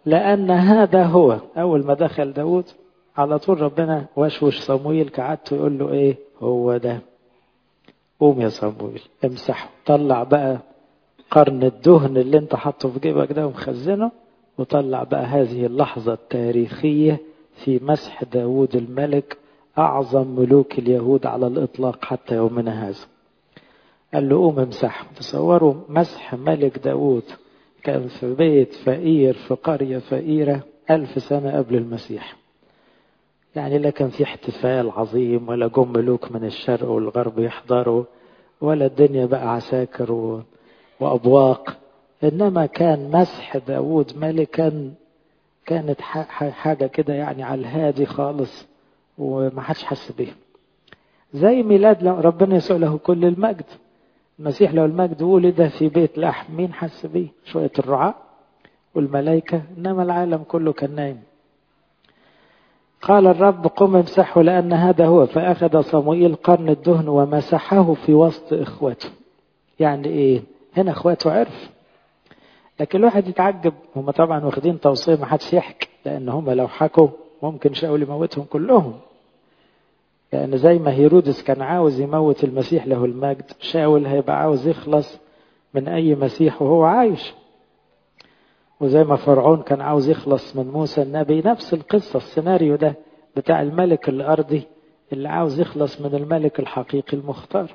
لأن هذا هو أول ما دخل داود على طول ربنا وشوش صمويل كعادته يقول له إيه هو ده قوم يا صمويل امسحه طلع بقى قرن الدهن اللي انت حاطه في جيبك ده ومخزنه وطلع بقى هذه اللحظة التاريخية في مسح داود الملك أعظم ملوك اليهود على الإطلاق حتى يومنا هذا قال له قوم امسحه تصوروا مسح ملك داود كان في بيت فقير في قرية فقيرة ألف سنة قبل المسيح يعني لا كان في احتفال عظيم ولا جم ملوك من الشرق والغرب يحضروا ولا الدنيا بقى عساكر و... وأبواق إنما كان مسح داود ملكا كانت حاجة كده يعني على الهادي خالص وما حدش حس بيها زي ميلاد ربنا يسوع له كل المجد المسيح له المجد ولد في بيت لحم مين حس بيه شوية الرعاة والملائكة إنما العالم كله كان نايم قال الرب قم امسحه لأن هذا هو فأخذ صموئيل قرن الدهن ومسحه في وسط إخوته يعني إيه هنا إخواته عرف لكن الواحد يتعجب هم طبعا واخدين توصية ما حدش يحكي لأن هم لو حكوا ممكن شاول يموتهم كلهم لأن زي ما هيرودس كان عاوز يموت المسيح له المجد شاول هيبقى عاوز يخلص من أي مسيح وهو عايش وزي ما فرعون كان عاوز يخلص من موسى النبي نفس القصة السيناريو ده بتاع الملك الأرضي اللي عاوز يخلص من الملك الحقيقي المختار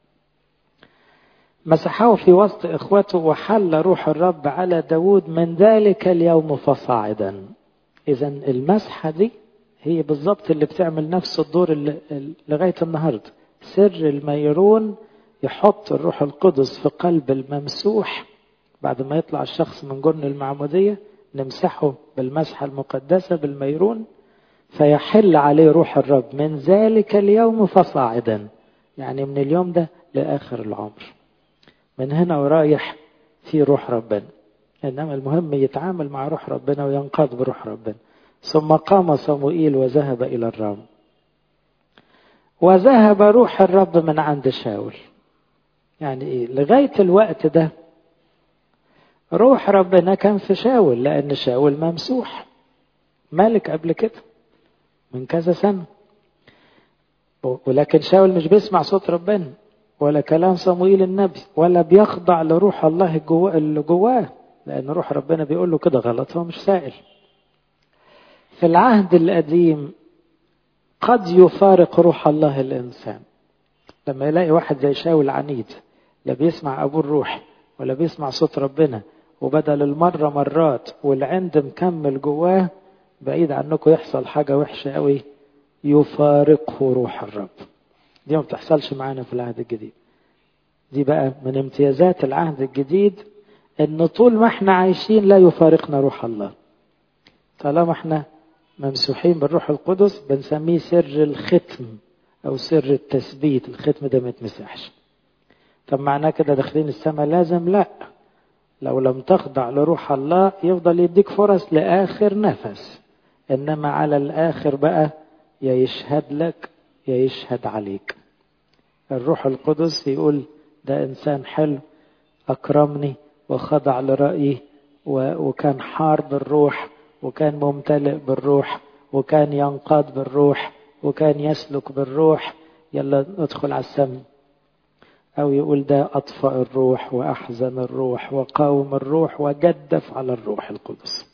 مسحه في وسط إخوته وحل روح الرب على داود من ذلك اليوم فصاعدا إذا المسحة دي هي بالضبط اللي بتعمل نفس الدور اللي لغاية النهاردة سر الميرون يحط الروح القدس في قلب الممسوح بعد ما يطلع الشخص من جرن المعمودية نمسحه بالمسحة المقدسة بالميرون فيحل عليه روح الرب من ذلك اليوم فصاعدا يعني من اليوم ده لآخر العمر من هنا ورايح في روح ربنا إنما المهم يتعامل مع روح ربنا وينقاد بروح ربنا ثم قام صموئيل وذهب إلى الرام وذهب روح الرب من عند شاول يعني إيه لغاية الوقت ده روح ربنا كان في شاول لأن شاول ممسوح ملك قبل كده من كذا سنة ولكن شاول مش بيسمع صوت ربنا ولا كلام صموئيل النبي ولا بيخضع لروح الله اللي جواه لأن روح ربنا بيقول له كده غلط هو مش سائل في العهد القديم قد يفارق روح الله الإنسان لما يلاقي واحد زي شاول عنيد لا بيسمع أبوه الروح ولا بيسمع صوت ربنا وبدل المرة مرات والعند مكمل جواه بعيد عنكم يحصل حاجة وحشة قوي يفارقه روح الرب دي ما بتحصلش معانا في العهد الجديد دي بقى من امتيازات العهد الجديد ان طول ما احنا عايشين لا يفارقنا روح الله طالما احنا ممسوحين بالروح القدس بنسميه سر الختم او سر التثبيت الختم ده ما يتمسحش طب معناه كده داخلين السماء لازم لا لو لم تخضع لروح الله يفضل يديك فرص لاخر نفس انما على الاخر بقى يا يشهد لك يا يشهد عليك الروح القدس يقول ده انسان حلو اكرمني وخضع لرايي وكان حار بالروح وكان ممتلئ بالروح وكان ينقاد بالروح وكان يسلك بالروح يلا ندخل على السم أو يقول ده أطفأ الروح وأحزن الروح وقاوم الروح وجدف على الروح القدس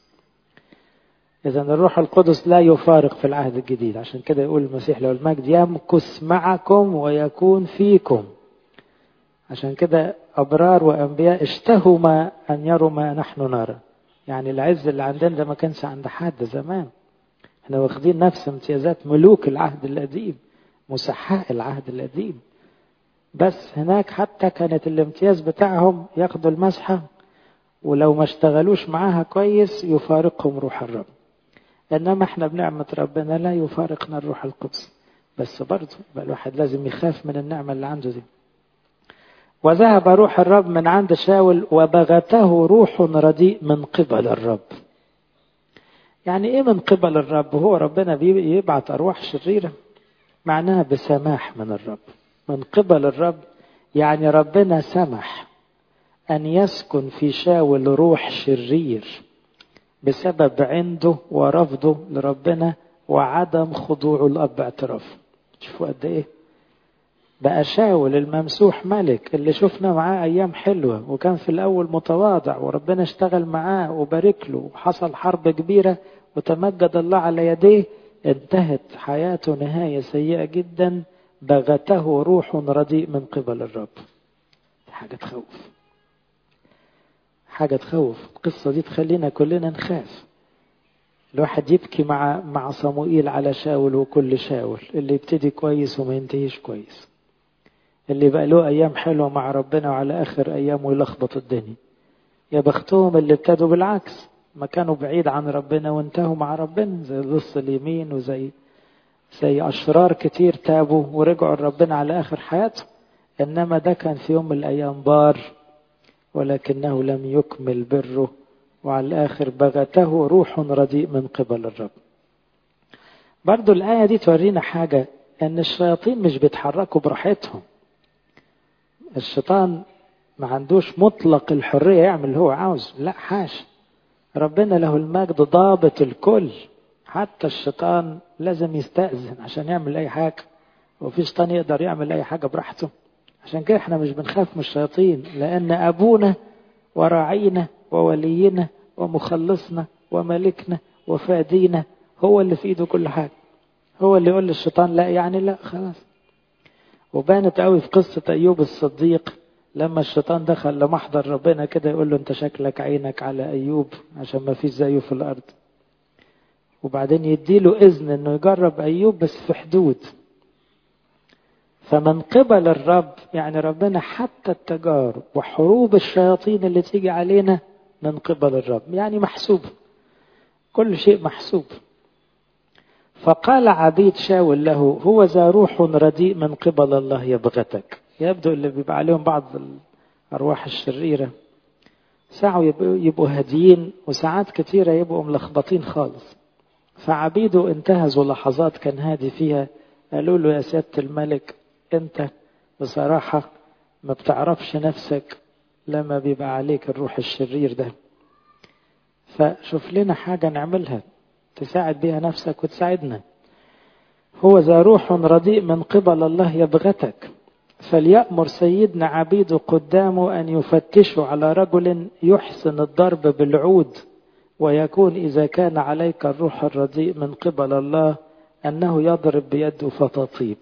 إذا الروح القدس لا يفارق في العهد الجديد عشان كده يقول المسيح له المجد يمكث معكم ويكون فيكم عشان كده أبرار وأنبياء اشتهوا ما أن يروا ما نحن نرى يعني العز اللي عندنا ده ما كانش عند حد زمان احنا واخدين نفس امتيازات ملوك العهد القديم مسحاء العهد القديم بس هناك حتى كانت الامتياز بتاعهم ياخدوا المسحة ولو ما اشتغلوش معاها كويس يفارقهم روح الرب انما احنا بنعمة ربنا لا يفارقنا الروح القدس بس برضه بقى الواحد لازم يخاف من النعمة اللي عنده دي وذهب روح الرب من عند شاول وبغته روح رديء من قبل الرب يعني ايه من قبل الرب هو ربنا بيبعت ارواح شريرة معناها بسماح من الرب من قبل الرب يعني ربنا سمح ان يسكن في شاول روح شرير بسبب عنده ورفضه لربنا وعدم خضوعه لأب اعترافه شوفوا قد ايه بقى شاول الممسوح ملك اللي شفنا معاه ايام حلوه وكان في الاول متواضع وربنا اشتغل معاه وبارك له وحصل حرب كبيره وتمجد الله على يديه انتهت حياته نهايه سيئه جدا بغته روح رديء من قبل الرب حاجه تخوف حاجه تخوف القصه دي تخلينا كلنا نخاف الواحد يبكي مع مع صموئيل على شاول وكل شاول اللي يبتدي كويس وما ينتهيش كويس اللي بقى له ايام حلوه مع ربنا وعلى اخر ايامه يلخبط الدنيا يا بختهم اللي ابتدوا بالعكس ما كانوا بعيد عن ربنا وانتهوا مع ربنا زي لص اليمين وزي زي اشرار كتير تابوا ورجعوا لربنا على اخر حياتهم انما ده كان في يوم من الايام بار ولكنه لم يكمل بره وعلى الآخر بغته روح رديء من قبل الرب برضو الآية دي تورينا حاجة أن الشياطين مش بيتحركوا براحتهم الشيطان ما عندوش مطلق الحرية يعمل اللي هو عاوز لا حاش ربنا له المجد ضابط الكل حتى الشيطان لازم يستأذن عشان يعمل أي حاجة وفي شيطان يقدر يعمل أي حاجة براحته عشان كده احنا مش بنخاف من الشياطين لأن أبونا وراعينا وولينا ومخلصنا وملكنا وفادينا هو اللي في ايده كل حاجه هو اللي يقول للشيطان لا يعني لا خلاص وبانت قوي في قصه ايوب الصديق لما الشيطان دخل لمحضر ربنا كده يقول له انت شكلك عينك على ايوب عشان ما فيش زيه في الارض وبعدين يديله اذن انه يجرب ايوب بس في حدود فمن قبل الرب يعني ربنا حتى التجارب وحروب الشياطين اللي تيجي علينا من قبل الرب يعني محسوب كل شيء محسوب فقال عبيد شاول له هو ذا روح رديء من قبل الله يبغتك يبدو اللي بيبقى عليهم بعض الأرواح الشريرة ساعة يبقوا, يبقوا هاديين وساعات كتيرة يبقوا ملخبطين خالص فعبيده انتهزوا لحظات كان هادي فيها قالوا له يا سيادة الملك انت بصراحة ما بتعرفش نفسك لما بيبقى عليك الروح الشرير ده فشوف لنا حاجة نعملها تساعد بيها نفسك وتساعدنا هو ذا روح رديء من قبل الله يبغتك فليأمر سيدنا عبيده قدامه أن يفتشوا على رجل يحسن الضرب بالعود ويكون إذا كان عليك الروح الرديء من قبل الله أنه يضرب بيده فتطيب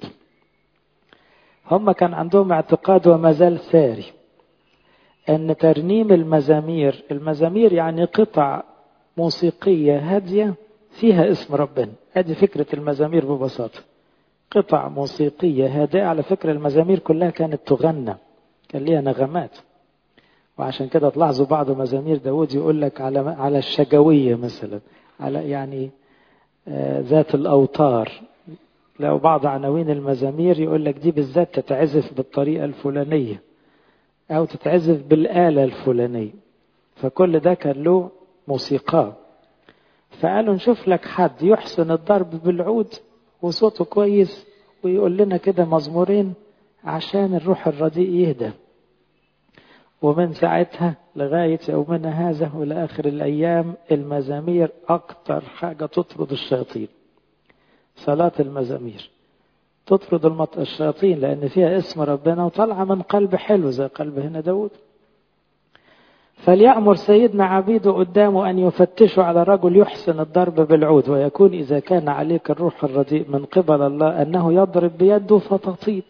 هم كان عندهم اعتقاد وما زال ساري أن ترنيم المزامير المزامير يعني قطع موسيقية هادية فيها اسم ربنا هذه فكرة المزامير ببساطة قطع موسيقية هادئة على فكرة المزامير كلها كانت تغنى كان ليها نغمات وعشان كده تلاحظوا بعض مزامير داود يقول لك على على الشجوية مثلا على يعني آه ذات الأوتار لو بعض عناوين المزامير يقول لك دي بالذات تتعزف بالطريقة الفلانية أو تتعزف بالآلة الفلانية فكل ده كان له موسيقى فقالوا نشوف لك حد يحسن الضرب بالعود وصوته كويس ويقول لنا كده مزمورين عشان الروح الرديء يهدى ومن ساعتها لغاية يومنا هذا وإلى آخر الأيام المزامير أكتر حاجة تطرد الشياطين صلاة المزامير تطرد الشياطين لأن فيها اسم ربنا وطالعة من قلب حلو زي قلب هنا داود فليأمر سيدنا عبيده قدامه أن يفتشوا على رجل يحسن الضرب بالعود ويكون إذا كان عليك الروح الرديء من قبل الله أنه يضرب بيده فتطيب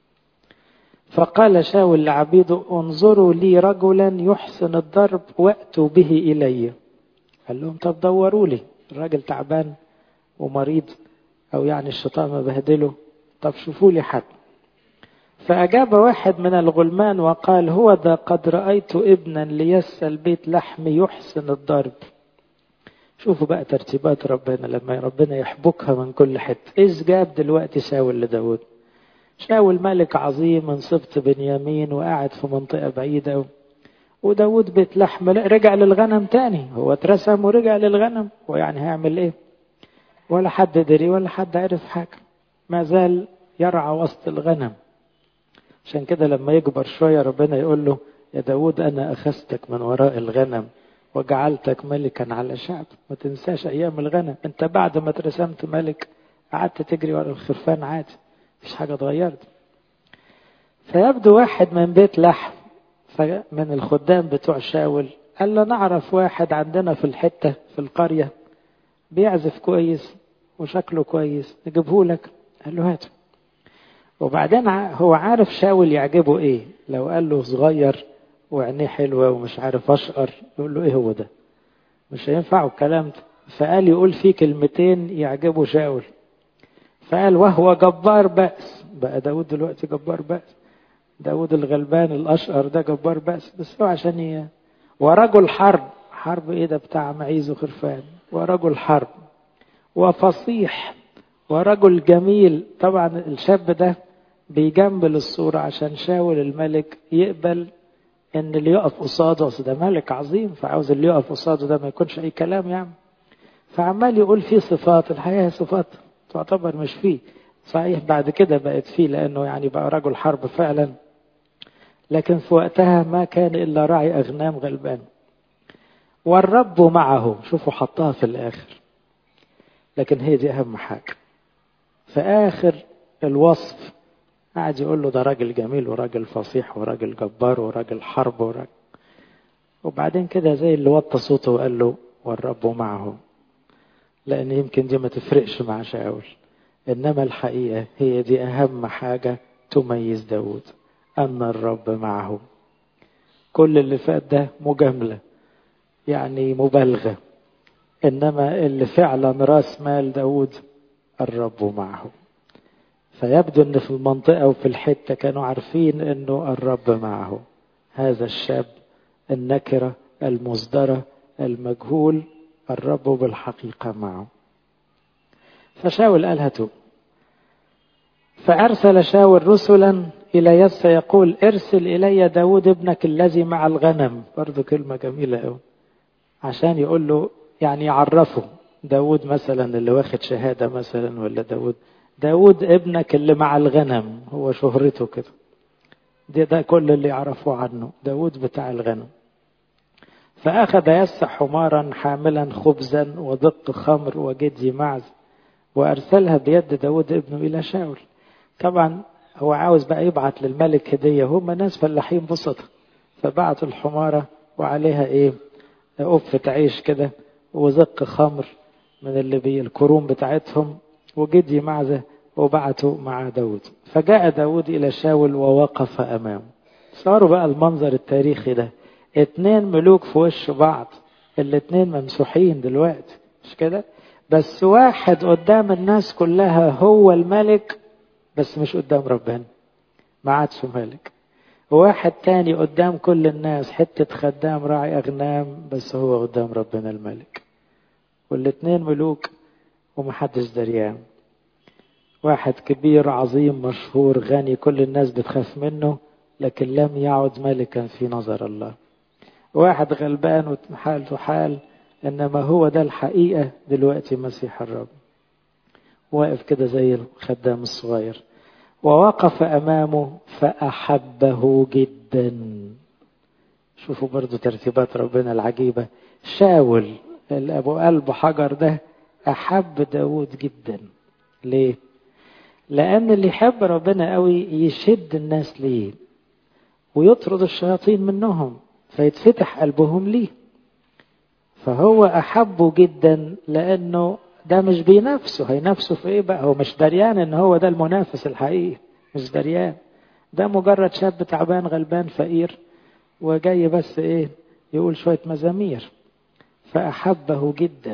فقال شاول لعبيده انظروا لي رجلا يحسن الضرب واتوا به إلي قال لهم طب دوروا لي الراجل تعبان ومريض أو يعني الشيطان مبهدله طب شوفوا لي حد فأجاب واحد من الغلمان وقال هو ذا قد رأيت ابنا ليس البيت لحم يحسن الضرب شوفوا بقى ترتيبات ربنا لما ربنا يحبكها من كل حتة إيش جاب دلوقتي شاول لداود شاول ملك عظيم من سبط بنيامين وقاعد في منطقة بعيدة وداود بيت لحم رجع للغنم تاني هو اترسم ورجع للغنم ويعني هيعمل ايه ولا حد دري ولا حد عرف حاجة ما زال يرعى وسط الغنم عشان كده لما يكبر شوية ربنا يقول له يا داود أنا أخذتك من وراء الغنم وجعلتك ملكا على شعب ما تنساش أيام الغنم أنت بعد ما اترسمت ملك قعدت تجري ورا الخرفان عادي مفيش حاجة اتغيرت فيبدو واحد من بيت لحم من الخدام بتوع شاول قال له نعرف واحد عندنا في الحتة في القرية بيعزف كويس وشكله كويس نجيبه لك قال له هاته وبعدين هو عارف شاول يعجبه ايه لو قال له صغير وعينيه حلوة ومش عارف اشقر يقول له ايه هو ده مش هينفعه الكلام ده فقال يقول فيه كلمتين يعجبه شاول فقال وهو جبار بأس بقى داود دلوقتي جبار بأس داود الغلبان الأشقر ده جبار بأس بس هو عشان ي... ورجل حرب حرب ايه ده بتاع معيز وخرفان ورجل حرب وفصيح ورجل جميل طبعا الشاب ده بيجمل الصورة عشان شاول الملك يقبل ان اللي يقف قصاده اصل ده ملك عظيم فعاوز اللي يقف قصاده ده ما يكونش اي كلام يعني فعمال يقول فيه صفات الحقيقة صفات تعتبر مش فيه صحيح بعد كده بقت فيه لانه يعني بقى رجل حرب فعلا لكن في وقتها ما كان الا راعي اغنام غلبان والرب معه شوفوا حطها في الاخر لكن هي دي اهم حاجه في اخر الوصف قاعد يقول له ده راجل جميل وراجل فصيح وراجل جبار وراجل حرب وراجل وبعدين كده زي اللي وطى صوته وقال له والرب معه لان يمكن دي ما تفرقش مع شاول انما الحقيقه هي دي اهم حاجه تميز داود ان الرب معه كل اللي فات ده مجامله يعني مبالغه انما اللي فعلا راس مال داود الرب معه فيبدو ان في المنطقه وفي الحته كانوا عارفين انه الرب معه هذا الشاب النكره المصدره المجهول الرب بالحقيقه معه فشاول قال هاتوا فأرسل شاول رسلا إلى يس يقول ارسل إلي داود ابنك الذي مع الغنم برضو كلمة جميلة أوي عشان يقول له يعني يعرفه داود مثلا اللي واخد شهادة مثلا ولا داود داود ابنك اللي مع الغنم هو شهرته كده ده, ده كل اللي يعرفوه عنه داود بتاع الغنم فأخذ يس حمارا حاملا خبزا ودق خمر وجدي معز وأرسلها بيد داود ابنه إلى شاول طبعا هو عاوز بقى يبعت للملك هدية هم ناس فلاحين بسطة فبعت الحمارة وعليها ايه قفة عيش كده وزق خمر من اللي بي الكروم بتاعتهم وجدي معزة وبعته مع داود فجاء داود إلى شاول ووقف أمامه صاروا بقى المنظر التاريخي ده اتنين ملوك في وش بعض الاتنين ممسوحين دلوقتي مش كده بس واحد قدام الناس كلها هو الملك بس مش قدام ربنا ما عادش ملك وواحد تاني قدام كل الناس حتة خدام راعي أغنام بس هو قدام ربنا الملك والاتنين ملوك ومحدش دريان واحد كبير عظيم مشهور غني كل الناس بتخاف منه لكن لم يعد ملكا في نظر الله واحد غلبان وحالته حال انما هو ده الحقيقة دلوقتي مسيح الرب واقف كده زي الخدام الصغير ووقف امامه فاحبه جدا شوفوا برضو ترتيبات ربنا العجيبة شاول ابو قلب حجر ده احب داود جدا ليه لان اللي يحب ربنا قوي يشد الناس ليه ويطرد الشياطين منهم فيتفتح قلبهم ليه فهو أحبه جدا لأنه ده مش بينافسه هينافسه في إيه بقى هو مش دريان إن هو ده المنافس الحقيقي مش دريان ده مجرد شاب تعبان غلبان فقير وجاي بس إيه يقول شوية مزامير فأحبه جدا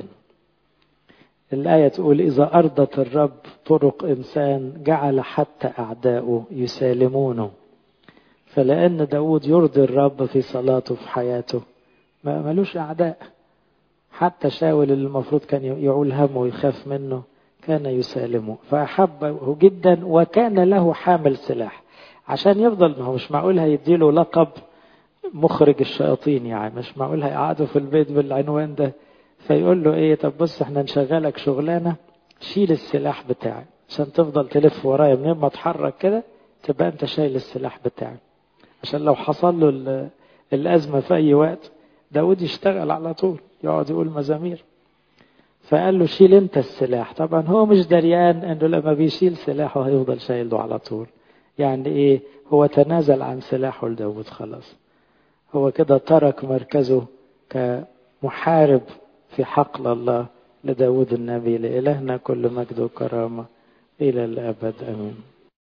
الآية تقول إذا أرضت الرب طرق إنسان جعل حتى أعداؤه يسالمونه فلأن داود يرضي الرب في صلاته في حياته ما ملوش أعداء حتى شاول اللي المفروض كان يعول همه ويخاف منه كان يسالمه فأحبه جدا وكان له حامل سلاح عشان يفضل ما هو مش معقول هيديله لقب مخرج الشياطين يعني مش معقول هيقعدوا في البيت بالعنوان ده فيقول له ايه طب بص احنا نشغلك شغلانه شيل السلاح بتاعي عشان تفضل تلف ورايا منين ما اتحرك كده تبقى انت شايل السلاح بتاعي عشان لو حصل له الازمه في اي وقت داود يشتغل على طول يقعد يقول مزامير فقال له شيل انت السلاح طبعا هو مش دريان انه لما بيشيل سلاحه هيفضل شايله على طول يعني ايه هو تنازل عن سلاحه لداود خلاص هو كده ترك مركزه كمحارب في حقل الله لداود النبي لإلهنا كل مجد وكرامة إلى الأبد أمين